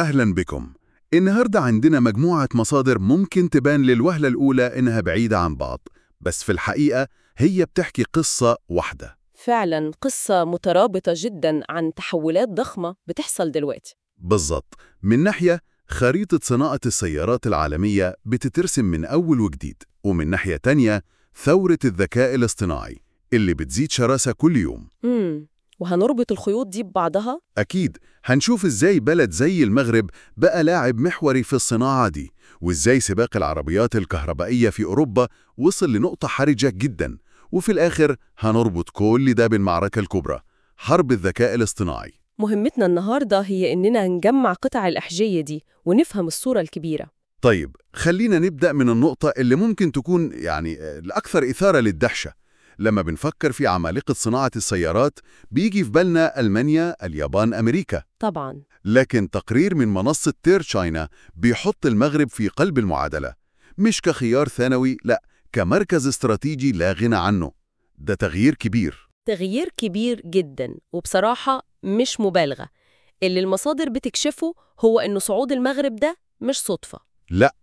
أهلا بكم النهاردة عندنا مجموعة مصادر ممكن تبان للوهلة الأولى إنها بعيدة عن بعض بس في الحقيقة هي بتحكي قصة واحدة فعلا قصة مترابطة جدا عن تحولات ضخمة بتحصل دلوقتي بالظبط من ناحية خريطة صناعة السيارات العالمية بتترسم من أول وجديد ومن ناحية تانية ثورة الذكاء الاصطناعي اللي بتزيد شراسة كل يوم امم وهنربط الخيوط دي ببعضها أكيد هنشوف إزاي بلد زي المغرب بقى لاعب محوري في الصناعة دي وإزاي سباق العربيات الكهربائية في أوروبا وصل لنقطة حرجة جدا وفي الآخر هنربط كل ده بالمعركة الكبرى حرب الذكاء الاصطناعي مهمتنا النهاردة هي إننا نجمع قطع الأحجية دي ونفهم الصورة الكبيرة طيب خلينا نبدأ من النقطة اللي ممكن تكون يعني آه، الأكثر إثارة للدهشة لما بنفكر في عمالقة صناعة السيارات بيجي في بالنا ألمانيا، اليابان، أمريكا طبعا لكن تقرير من منصة تير تشاينا بيحط المغرب في قلب المعادلة مش كخيار ثانوي لا كمركز استراتيجي لا غنى عنه ده تغيير كبير تغيير كبير جدا وبصراحة مش مبالغة اللي المصادر بتكشفه هو إنه صعود المغرب ده مش صدفة لا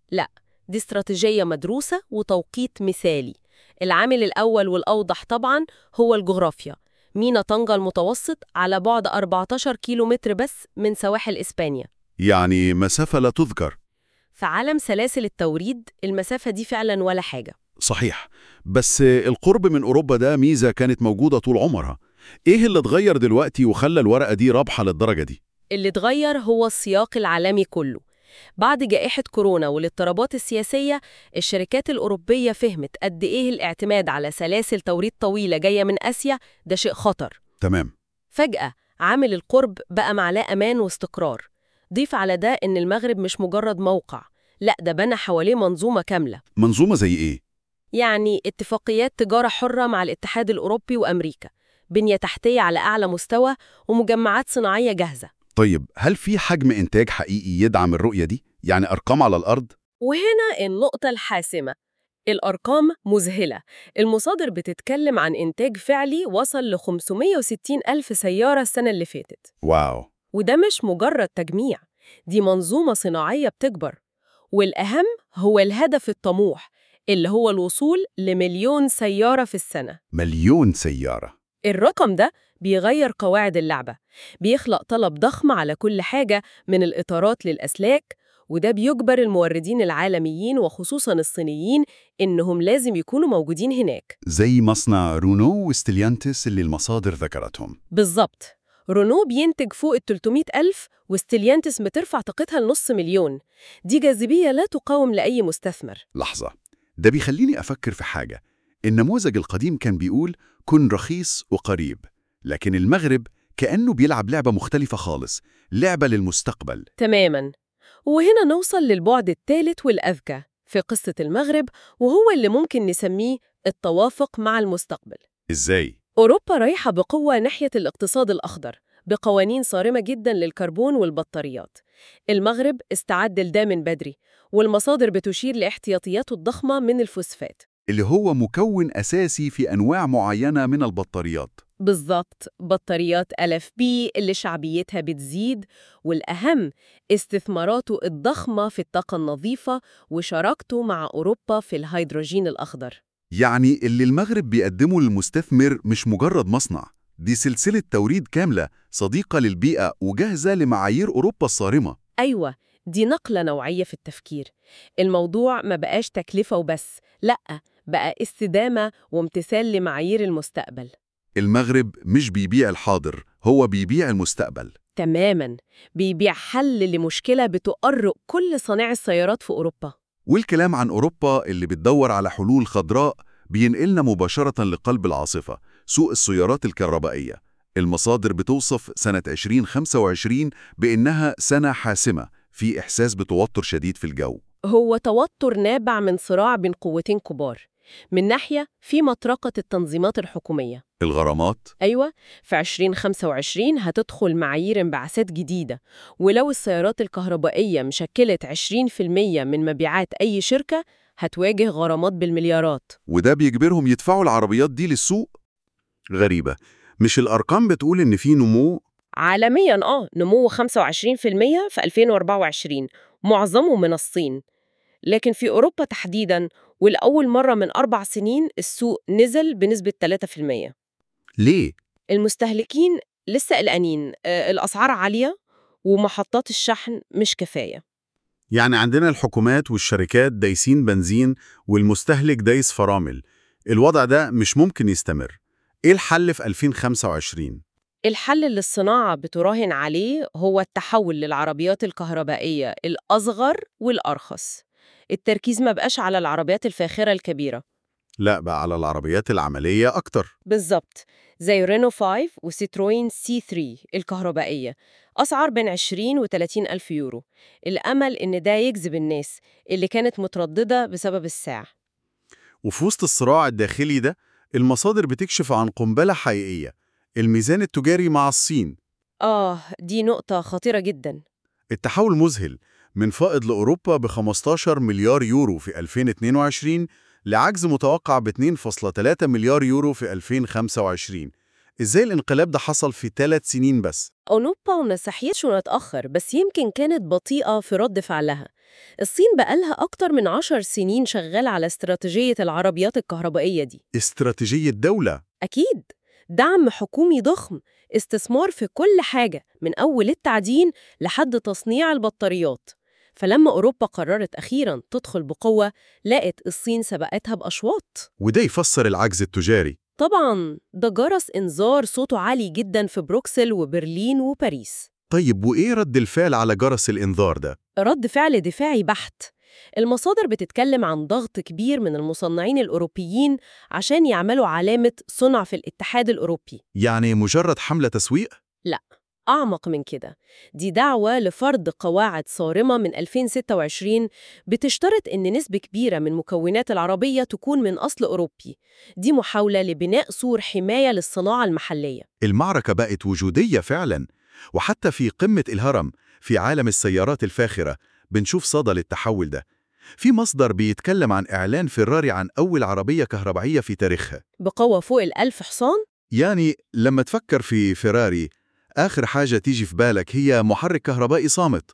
دي استراتيجية مدروسة وتوقيت مثالي العامل الأول والأوضح طبعا هو الجغرافيا مينا طنجة المتوسط على بعد 14 كيلومتر بس من سواحل إسبانيا يعني مسافة لا تذكر في عالم سلاسل التوريد المسافة دي فعلا ولا حاجة صحيح بس القرب من أوروبا ده ميزة كانت موجودة طول عمرها إيه اللي اتغير دلوقتي وخلى الورقة دي رابحة للدرجة دي؟ اللي اتغير هو السياق العالمي كله بعد جائحة كورونا والاضطرابات السياسية الشركات الأوروبية فهمت قد إيه الاعتماد على سلاسل توريد طويلة جاية من آسيا ده شيء خطر تمام فجأة عامل القرب بقى معلاه أمان واستقرار ضيف على ده إن المغرب مش مجرد موقع لا ده بنى حواليه منظومة كاملة منظومة زي إيه؟ يعني اتفاقيات تجارة حرة مع الاتحاد الأوروبي وأمريكا بنية تحتية على أعلى مستوى ومجمعات صناعية جاهزة طيب هل في حجم إنتاج حقيقي يدعم الرؤية دي؟ يعني أرقام على الأرض؟ وهنا النقطة الحاسمة الأرقام مذهلة المصادر بتتكلم عن إنتاج فعلي وصل ل 560 ألف سيارة السنة اللي فاتت واو وده مش مجرد تجميع دي منظومة صناعية بتكبر والأهم هو الهدف الطموح اللي هو الوصول لمليون سيارة في السنة مليون سيارة الرقم ده بيغير قواعد اللعبة بيخلق طلب ضخم على كل حاجة من الإطارات للأسلاك وده بيجبر الموردين العالميين وخصوصا الصينيين إنهم لازم يكونوا موجودين هناك زي مصنع رونو وستيليانتس اللي المصادر ذكرتهم بالظبط رونو بينتج فوق ال 300 ألف وستيليانتس بترفع طاقتها لنص مليون دي جاذبية لا تقاوم لأي مستثمر لحظة ده بيخليني أفكر في حاجة النموذج القديم كان بيقول كن رخيص وقريب لكن المغرب كأنه بيلعب لعبة مختلفة خالص لعبة للمستقبل تماماً وهنا نوصل للبعد الثالث والأذكى في قصة المغرب وهو اللي ممكن نسميه التوافق مع المستقبل إزاي؟ أوروبا رايحة بقوة ناحية الاقتصاد الأخضر بقوانين صارمة جدا للكربون والبطاريات المغرب استعد لده من بدري والمصادر بتشير لاحتياطياته الضخمة من الفوسفات اللي هو مكون أساسي في أنواع معينة من البطاريات بالضبط بطاريات ألف بي اللي شعبيتها بتزيد والأهم استثماراته الضخمة في الطاقة النظيفة وشراكته مع أوروبا في الهيدروجين الأخضر يعني اللي المغرب بيقدمه للمستثمر مش مجرد مصنع دي سلسلة توريد كاملة صديقة للبيئة وجاهزة لمعايير أوروبا الصارمة أيوة دي نقلة نوعية في التفكير الموضوع ما بقاش تكلفة وبس لأ بقى استدامة وامتثال لمعايير المستقبل المغرب مش بيبيع الحاضر هو بيبيع المستقبل تماماً بيبيع حل لمشكلة بتؤرق كل صانع السيارات في أوروبا والكلام عن أوروبا اللي بتدور على حلول خضراء بينقلنا مباشرة لقلب العاصفة سوق السيارات الكهربائية المصادر بتوصف سنة 2025 بإنها سنة حاسمة في إحساس بتوتر شديد في الجو هو توتر نابع من صراع بين قوتين كبار من ناحية في مطرقة التنظيمات الحكومية الغرامات أيوة في 2025 هتدخل معايير انبعاثات جديدة ولو السيارات الكهربائية مشكلت 20% من مبيعات أي شركة هتواجه غرامات بالمليارات وده بيجبرهم يدفعوا العربيات دي للسوق غريبة مش الأرقام بتقول إن في نمو عالمياً آه نمو 25% في 2024 معظمه من الصين لكن في أوروبا تحديداً والأول مرة من أربع سنين السوق نزل بنسبة 3% ليه؟ المستهلكين لسه قلقانين آه، الأسعار عالية ومحطات الشحن مش كفاية يعني عندنا الحكومات والشركات دايسين بنزين والمستهلك دايس فرامل الوضع ده مش ممكن يستمر إيه الحل في 2025؟ الحل اللي الصناعة بتراهن عليه هو التحول للعربيات الكهربائية الأصغر والأرخص التركيز ما بقاش على العربيات الفاخرة الكبيرة لا بقى على العربيات العملية أكتر بالظبط زي رينو 5 وستروين سي 3 الكهربائية أسعار بين 20 و 30 ألف يورو الأمل إن ده يجذب الناس اللي كانت مترددة بسبب السعر وفي وسط الصراع الداخلي ده المصادر بتكشف عن قنبلة حقيقية الميزان التجاري مع الصين آه دي نقطة خطيرة جدا التحول مذهل من فائض لأوروبا ب 15 مليار يورو في 2022 لعجز متوقع ب 2.3 مليار يورو في 2025 إزاي الانقلاب ده حصل في ثلاث سنين بس؟ أوروبا ما صحيتش ونتأخر بس يمكن كانت بطيئة في رد فعلها الصين بقالها أكتر من عشر سنين شغالة على استراتيجية العربيات الكهربائية دي استراتيجية دولة أكيد دعم حكومي ضخم استثمار في كل حاجة من أول التعدين لحد تصنيع البطاريات فلما أوروبا قررت أخيراً تدخل بقوة لقت الصين سبقتها بأشواط وده يفسر العجز التجاري طبعاً ده جرس إنذار صوته عالي جداً في بروكسل وبرلين وباريس طيب وإيه رد الفعل على جرس الإنذار ده؟ رد فعل دفاعي بحت المصادر بتتكلم عن ضغط كبير من المصنعين الأوروبيين عشان يعملوا علامة صنع في الاتحاد الأوروبي يعني مجرد حملة تسويق؟ أعمق من كده دي دعوة لفرض قواعد صارمة من 2026 بتشترط إن نسبة كبيرة من مكونات العربية تكون من أصل أوروبي دي محاولة لبناء سور حماية للصناعة المحلية المعركة بقت وجودية فعلا وحتى في قمة الهرم في عالم السيارات الفاخرة بنشوف صدى للتحول ده في مصدر بيتكلم عن إعلان فيراري عن أول عربية كهربائية في تاريخها بقوة فوق الألف حصان يعني لما تفكر في فيراري آخر حاجة تيجي في بالك هي محرك كهربائي صامت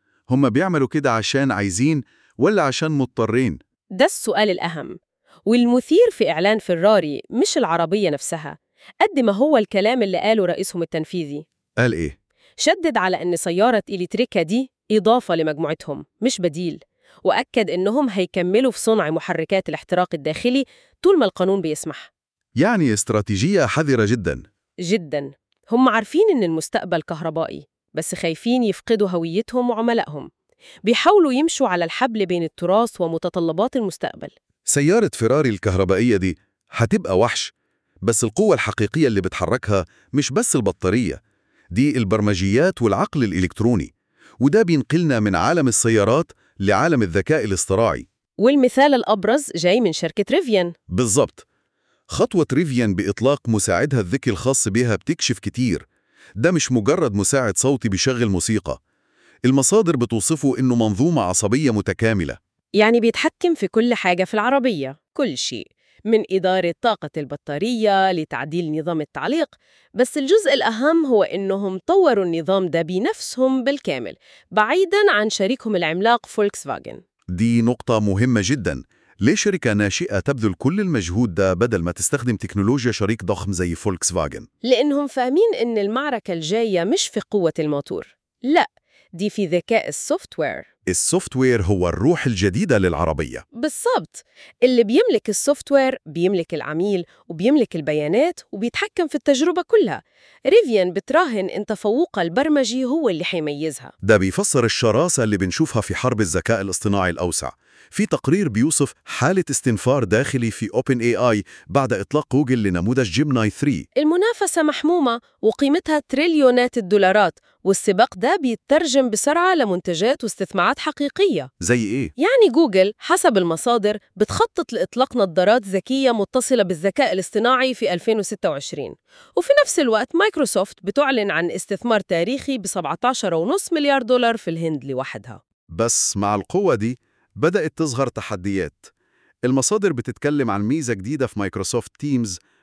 هم بيعملوا كده عشان عايزين ولا عشان مضطرين ده السؤال الأهم والمثير في إعلان فيراري مش العربية نفسها قد ما هو الكلام اللي قاله رئيسهم التنفيذي قال إيه؟ شدد على أن سيارة إليتريكا دي إضافة لمجموعتهم مش بديل وأكد أنهم هيكملوا في صنع محركات الاحتراق الداخلي طول ما القانون بيسمح يعني استراتيجية حذرة جدا جدا هم عارفين أن المستقبل كهربائي بس خايفين يفقدوا هويتهم وعملائهم بيحاولوا يمشوا على الحبل بين التراث ومتطلبات المستقبل سيارة فيراري الكهربائية دي هتبقى وحش بس القوة الحقيقية اللي بتحركها مش بس البطارية دي البرمجيات والعقل الإلكتروني وده بينقلنا من عالم السيارات لعالم الذكاء الاصطناعي والمثال الأبرز جاي من شركة ريفيان بالظبط خطوة ريفيان بإطلاق مساعدها الذكي الخاص بها بتكشف كتير ده مش مجرد مساعد صوتي بيشغل موسيقى المصادر بتوصفه إنه منظومة عصبية متكاملة يعني بيتحكم في كل حاجة في العربية كل شيء من إدارة طاقة البطارية لتعديل نظام التعليق بس الجزء الأهم هو إنهم طوروا النظام ده بنفسهم بالكامل بعيداً عن شريكهم العملاق فولكس فاجن دي نقطة مهمة جدا ليه شركة ناشئة تبذل كل المجهود ده بدل ما تستخدم تكنولوجيا شريك ضخم زي فولكس فاجن لأنهم فاهمين إن المعركة الجاية مش في قوة الموتور لا دي في ذكاء السوفت وير السوفت وير هو الروح الجديدة للعربية بالظبط اللي بيملك السوفت وير بيملك العميل وبيملك البيانات وبيتحكم في التجربة كلها ريفيان بتراهن إن تفوقها البرمجي هو اللي حيميزها ده بيفسر الشراسة اللي بنشوفها في حرب الذكاء الاصطناعي الأوسع في تقرير بيوصف حالة استنفار داخلي في اوبن اي اي بعد إطلاق جوجل لنموذج جيمناي 3 المنافسة محمومة وقيمتها تريليونات الدولارات والسباق ده بيترجم بسرعة لمنتجات واستثمارات حقيقية زي إيه؟ يعني جوجل حسب المصادر بتخطط لإطلاق نظارات ذكية متصلة بالذكاء الاصطناعي في 2026 وفي نفس الوقت مايكروسوفت بتعلن عن استثمار تاريخي ب 17.5 مليار دولار في الهند لوحدها بس مع القوة دي بدأت تظهر تحديات المصادر بتتكلم عن ميزة جديدة في مايكروسوفت تيمز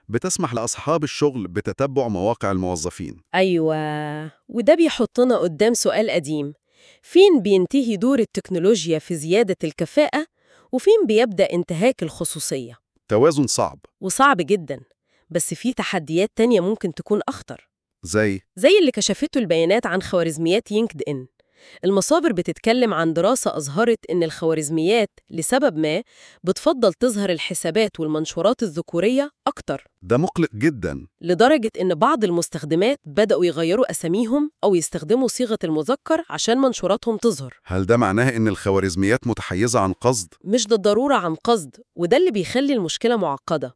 بتسمح لأصحاب الشغل بتتبع مواقع الموظفين أيوة وده بيحطنا قدام سؤال قديم فين بينتهي دور التكنولوجيا في زيادة الكفاءة وفين بيبدأ انتهاك الخصوصية توازن صعب وصعب جدا بس في تحديات تانية ممكن تكون أخطر زي زي اللي كشفته البيانات عن خوارزميات ينكد إن المصادر بتتكلم عن دراسة أظهرت إن الخوارزميات لسبب ما بتفضل تظهر الحسابات والمنشورات الذكورية أكتر ده مقلق جدا لدرجة إن بعض المستخدمات بدأوا يغيروا أساميهم أو يستخدموا صيغة المذكر عشان منشوراتهم تظهر هل ده معناه إن الخوارزميات متحيزة عن قصد؟ مش بالضرورة عن قصد وده اللي بيخلي المشكلة معقدة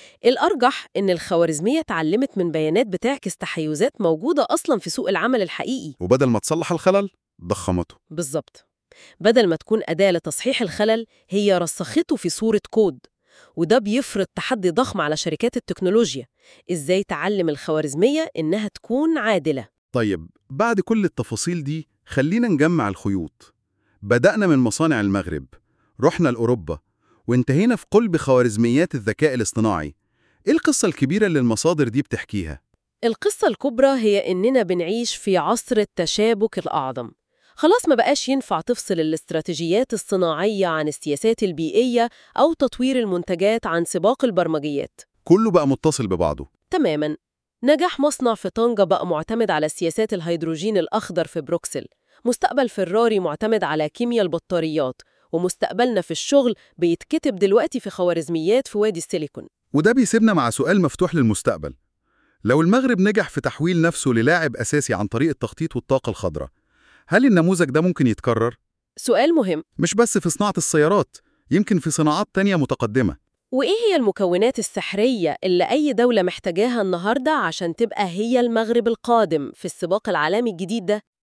الأرجح إن الخوارزمية اتعلمت من بيانات بتعكس تحيزات موجودة أصلاً في سوق العمل الحقيقي وبدل ما تصلح الخلل ضخمته بالظبط بدل ما تكون أداة لتصحيح الخلل هي رسخته في صورة كود وده بيفرض تحدي ضخم على شركات التكنولوجيا إزاي تعلم الخوارزمية إنها تكون عادلة طيب بعد كل التفاصيل دي خلينا نجمع الخيوط بدأنا من مصانع المغرب رحنا لأوروبا وانتهينا في قلب خوارزميات الذكاء الاصطناعي إيه القصة الكبيرة اللي المصادر دي بتحكيها؟ القصة الكبرى هي إننا بنعيش في عصر التشابك الأعظم خلاص ما بقاش ينفع تفصل الاستراتيجيات الصناعية عن السياسات البيئية أو تطوير المنتجات عن سباق البرمجيات كله بقى متصل ببعضه تماماً نجاح مصنع في طنجة بقى معتمد على سياسات الهيدروجين الأخضر في بروكسل مستقبل فراري معتمد على كيمياء البطاريات ومستقبلنا في الشغل بيتكتب دلوقتي في خوارزميات في وادي السيليكون وده بيسيبنا مع سؤال مفتوح للمستقبل لو المغرب نجح في تحويل نفسه للاعب أساسي عن طريق التخطيط والطاقة الخضراء هل النموذج ده ممكن يتكرر؟ سؤال مهم مش بس في صناعة السيارات يمكن في صناعات تانية متقدمة وإيه هي المكونات السحرية اللي أي دولة محتاجاها النهاردة عشان تبقى هي المغرب القادم في السباق العالمي الجديد ده؟